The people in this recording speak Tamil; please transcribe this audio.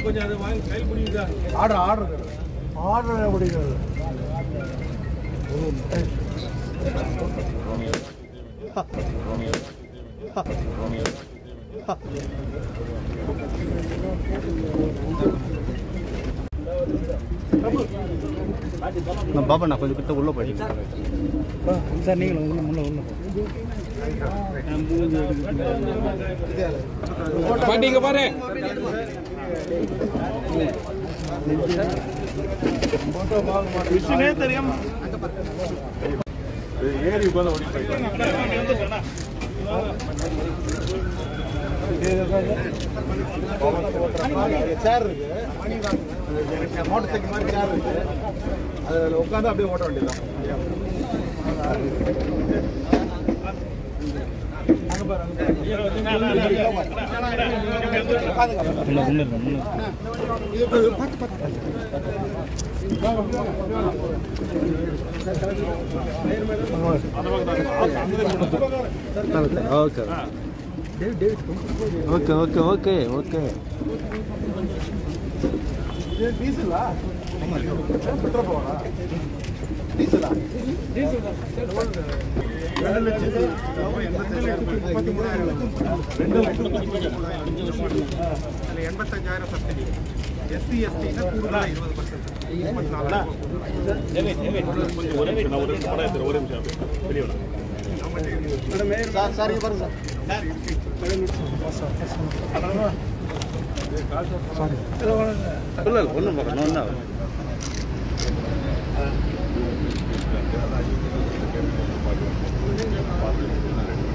கொஞ்சம் அதை வாங்கி கையில் பிடிக்குதா ஆர்டர் ஆர்டர் ஆர்டர் பிடிக்கிறது பாபா நான் கொஞ்சம் கிட்ட உள்ள போயிட்டு சார் நீங்களும் உள்ள உள்ள உள்ள பாட்டிங்க பாரு விஷயமே தெரியாம ஏறி உட்காந்து ஓடி சேர் இருக்கு மோட்டர் சைக்கிள் மாதிரி சேர் இருக்கு அதில் உட்காந்து அப்படியே ஓட்ட வேண்டியதுதான் okay okay okay okay okay இது டீசலா பெட்ரோல் போவா டீசலா ரெண்டு லட்சத்தி முப்பத்தி மூணாயிரம் ரெண்டு லட்சத்தி அதில் எண்பத்தஞ்சாயிரம் சப்சிடி எஸ்சி எஸ்டினா கூடுதலாக இருபது பர்சன்ட் முப்பத்தி நாலாயிரம் ஒரே நிமிஷம் நான் ஒரு நிமிஷம் படம் எடுத்துறேன் ஒரே நிமிஷம் அப்படியே வெளியே வரேன் சார் சார் இங்க பாருங்க இல்லை இல்லை ஒன்றும் பார்க்கணும் ஒன்றும் பார்த்து